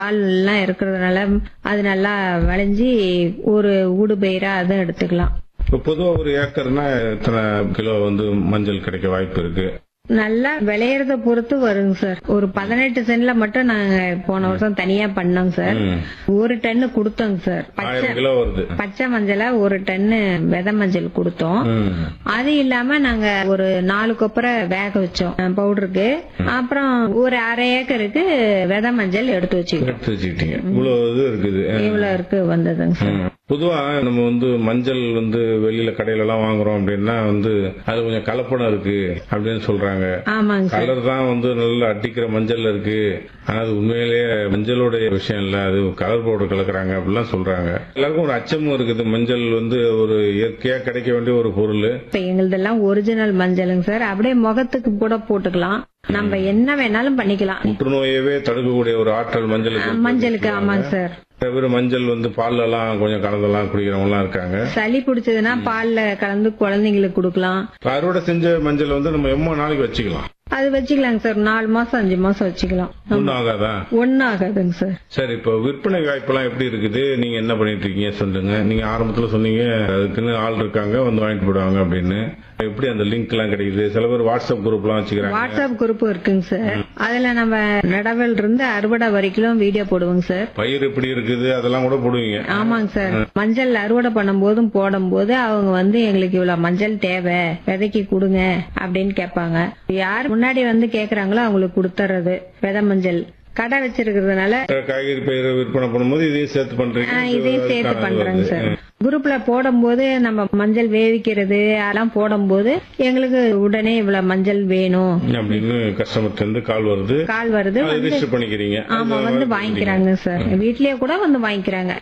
பால் எல்லாம் இருக்கிறதுனால அது நல்லா விளைஞ்சி ஒரு ஊடுபயிரா அதை எடுத்துக்கலாம் இப்ப பொதுவா ஒரு ஏக்கர்னா எத்தனை கிலோ வந்து மஞ்சள் கிடைக்க வாய்ப்பு இருக்கு நல்லா விளையறத பொறுத்து வருங்க சார் ஒரு பதினெட்டு சென்ட்ல மட்டும் நாங்க போன வருஷம் தனியா பண்ணோங்க சார் ம். ஒரு டன்னு கொடுத்தோங்க சார் பச்சை ஆயிரம் கிலோ வருது பச்சை மஞ்சளா ஒரு டன்னு விதை மஞ்சள் கொடுத்தோம் ம். அது இல்லாம நாங்க ஒரு நாலு கொப்பரை வேக வச்சோம் பவுடருக்கு அப்புறம் ஒரு அரை ஏக்கருக்கு விதை மஞ்சள் எடுத்து வச்சுக்கிட்டோம் எடுத்து வச்சுக்கிட்டீங்க இவ்வளவு இது இருக்குது இவ்வளவு இருக்கு வந்ததுங்க சார் ம். பொதுவா நம்ம வந்து மஞ்சள் வந்து வெளியில கடையில எல்லாம் வாங்குறோம் அப்படின்னா வந்து அது கொஞ்சம் கலப்படம் இருக்கு அப்படின்னு சொல்றாங்க ஆமாங்க சார் கலர் தான் வந்து நல்லா அடிக்கிற மஞ்சள்ல இருக்கு ஆனா அது உண்மையிலேயே மஞ்சளுடைய விஷயம் இல்ல அது கலர் பவுடர் கலக்குறாங்க அப்படிலாம் சொல்றாங்க எல்லாருக்கும் ஒரு அச்சமும் இருக்குது மஞ்சள் வந்து ஒரு இயற்கையா கிடைக்க வேண்டிய ஒரு பொருள் இப்ப எங்களுதெல்லாம் ஒரிஜினல் மஞ்சளுங்க சார் அப்படியே முகத்துக்கு கூட போட்டுக்கலாம் நம்ம என்ன வேணாலும் பண்ணிக்கலாம் புற்றுநோயவே தடுக்கக்கூடிய ஒரு ஆற்றல் மஞ்சளுக்கு இருக்கு. மஞ்சளுக்கு ஆமாங்க சார் சில பேர் மஞ்சள் வந்து பால்ல எல்லாம் கொஞ்சம் கலந்தெல்லாம் குடிக்கிறவங்க எல்லாம் இருக்காங்க சளி பிடிச்சதுன்னா பால்ல கலந்து குழந்தைங்களுக்கு கொடுக்கலாம் இப்ப அறுவடை செஞ்ச மஞ்சள் வந்து நம்ம எவ்வளவு நாளைக்கு வச்சுக்கலாம் அது வச்சுக்கலாங்க சார் நாலு மாசம் அஞ்சு மாசம் வச்சுக்கலாம் ஒன்னும் ஆகாதா ஒன்னும் ஆகாதுங்க சார் சரி இப்போ விற்பனை வாய்ப்பெல்லாம் எப்படி இருக்குது நீங்க என்ன பண்ணிட்டு இருக்கீங்க சொல்லுங்க நீங்க ஆரம்பத்துல சொன்னீங்க அதுக்குன்னு ஆள் இருக்காங்க வந்து வாங்கிட்டு போயிடுவாங்க அப்படின்னு எப்படி அந்த லிங்க் எல்லாம் கிடைக்குது சில பேர் வாட்ஸ்அப் குரூப் எல்லாம் வச்சுக்கிறாங்க வாட்ஸ்அப் குரூப் இருக்குங்க சார் அதுல நம்ம நடவல் இருந்து அறுவடை வரைக்கும் வீடியோ போடுவோங்க சார் பயிர் எப்படி இருக்குது அதெல்லாம் கூட போடுவீங்க ஆமாங்க சார் மஞ்சள் அறுவடை பண்ணும் போதும் போடும் போது அவங்க வந்து எங்களுக்கு இவ்வளவு மஞ்சள் தேவை விதைக்கு கொடுங்க அப்படின்னு கேட்பாங்க யார் முன்னாடி வந்து கேக்குறாங்களோ அவங்களுக்கு கொடுத்துறது விதை மஞ்சள் கடை வச்சிருக்கிறதுனால காய்கறி பயிர் விற்பனை பண்ணும்போது இதையும் சேர்த்து பண்றீங்க ஆ, இதையும் சேர்த்து பண்றேங்க சார் குரூப்ல போடும்போது நம்ம மஞ்சள் வேவிக்கிறது அதெல்லாம் போடும்போது எங்களுக்கு உடனே இவ்வளவு மஞ்சள் வேணும் அப்படின்னு கஸ்டமர்ல இருந்து கால் வருது கால் வருது அதை வந்து ரிஜிஸ்டர் பண்ணிக்கிறீங்க ஆமா வந்து வாங்கிக்கிறாங்க சார் வீட்லயே கூட வந்து வாங்கிக்கிறாங்க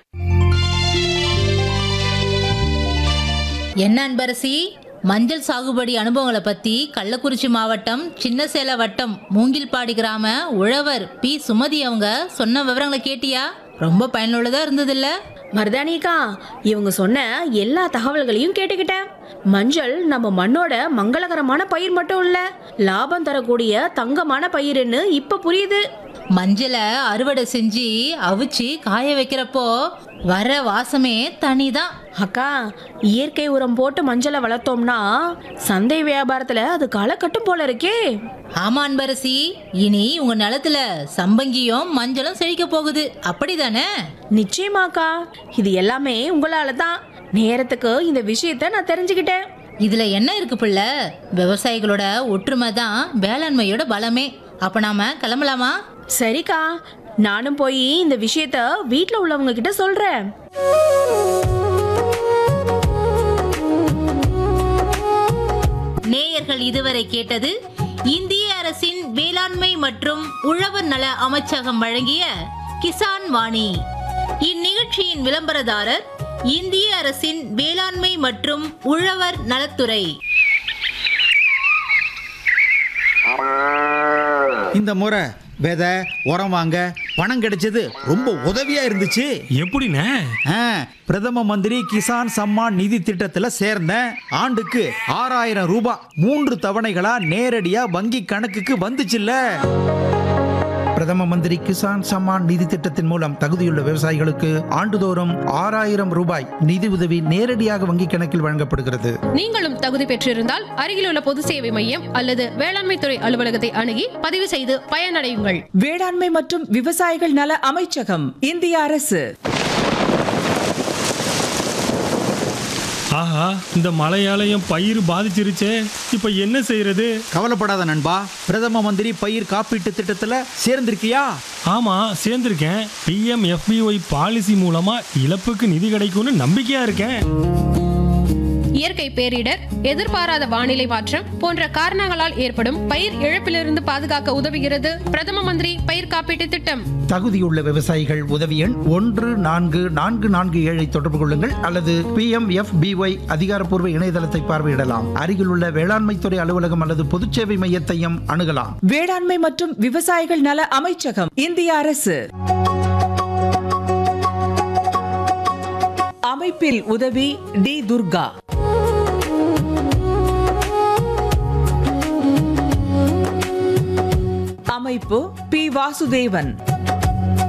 என்ன அன்பரசி மஞ்சள் சாகுபடி அனுபவங்களை பத்தி கள்ளக்குறிச்சி மாவட்டம் சின்னசேல வட்டம் மூங்கில்பாடி கிராம உழவர் பி சுமதி அவங்க சொன்ன விவரங்களை கேட்டியா ரொம்ப பயனுள்ளதா இருந்ததுல்ல மருதானிக்கா இவங்க சொன்ன எல்லா தகவல்களையும் கேட்டுக்கிட்டேன் மஞ்சள் நம்ம மண்ணோட மங்களகரமான பயிர் மட்டும் இல்ல லாபம் தரக்கூடிய தங்கமான பயிர்னு இப்ப புரியுது மஞ்சளை அறுவடை செஞ்சு அவிச்சு காய வைக்கிறப்போ வர வாசமே தனிதான் அக்கா இயற்கை உரம் போட்டு மஞ்சளை வளர்த்தோம்னா சந்தை வியாபாரத்துல அது களை கட்டும் போல இருக்கே ஆமா அன்பரசி இனி உங்க நிலத்துல சம்பங்கியும் மஞ்சளும் செழிக்க போகுது அப்படிதானே நிச்சயமாக்கா இது எல்லாமே உங்களால தான் நேரத்துக்கு இந்த விஷயத்த நான் தெரிஞ்சுக்கிட்டேன் இதுல என்ன இருக்கு பிள்ளை விவசாயிகளோட ஒற்றுமை தான் வேளாண்மையோட பலமே அப்ப நாம கிளம்பலாமா சரிக்கா நானும் போய் இந்த விஷயத்த வீட்ல உள்ளவங்க கிட்ட சொல்றேன் நேயர்கள் இதுவரை கேட்டது இந்திய அரசின் வேளாண்மை மற்றும் உழவர் நல அமைச்சகம் வழங்கிய கிசான் வாணி இந்நிகழ்ச்சியின் விளம்பரதாரர் இந்திய அரசின் வேளாண்மை மற்றும் உழவர் நலத்துறை இந்த முறை விதை உரம் வாங்க பணம் கிடைச்சது ரொம்ப உதவியா இருந்துச்சு எப்படிண்ணே ஆ, பிரதம மந்திரி கிசான் சம்மான் நிதி திட்டத்துல சேர்ந்தேன் ஆண்டுக்கு ஆறாயிரம் ரூபாய் மூன்று தவணைகளா நேரடியா வங்கி கணக்குக்கு வந்துச்சுல்ல பிரதம மந்திரி கிசான் சம்மான் நிதி திட்டத்தின் மூலம் தகுதியுள்ள விவசாயிகளுக்கு ஆண்டுதோறும் ஆறாயிரம் ரூபாய் நிதி உதவி நேரடியாக வங்கிக் கணக்கில் வழங்கப்படுகிறது நீங்களும் தகுதி பெற்றிருந்தால் அருகிலுள்ள பொது சேவை மையம் அல்லது வேளாண்மை துறை அலுவலகத்தை அணுகி பதிவு செய்து பயனடையுங்கள் வேளாண்மை மற்றும் விவசாயிகள் நல அமைச்சகம் இந்திய அரசு ஆஹா இந்த மழையால என் பயிர் பாதிச்சிருச்சே இப்ப என்ன செய்யறது கவலைப்படாத நண்பா பிரதம மந்திரி பயிர் காப்பீட்டு திட்டத்துல சேர்ந்திருக்கியா ஆமா சேர்ந்திருக்கேன் பிஎம் எஃபிஒய் பாலிசி மூலமா இழப்புக்கு நிதி கிடைக்கும்னு நம்பிக்கையா இருக்கேன் இயற்கை பேரிடர் எதிர்பாராத வானிலை மாற்றம் போன்ற காரணங்களால் ஏற்படும் பயிர் இழப்பிலிருந்து பாதுகாக்க உதவுகிறது பிரதம மந்திரி பயிர் காப்பீட்டு திட்டம் தகுதியுள்ள விவசாயிகள் உதவி எண் ஒன்று நான்கு நான்கு நான்கு ஏழை தொடர்பு கொள்ளுங்கள் அல்லது பி எம் எஃப் பிஒய் அதிகாரப்பூர்வ இணையதளத்தை பார்வையிடலாம் அருகிலுள்ள வேளாண்மைத்துறை அலுவலகம் அல்லது பொதுச்சேவை மையத்தையும் அணுகலாம் வேளாண்மை மற்றும் விவசாயிகள் நல அமைச்சகம் இந்திய அரசு அமைப்பில் உதவி டி துர்கா அமைப்பு பி வாசுதேவன்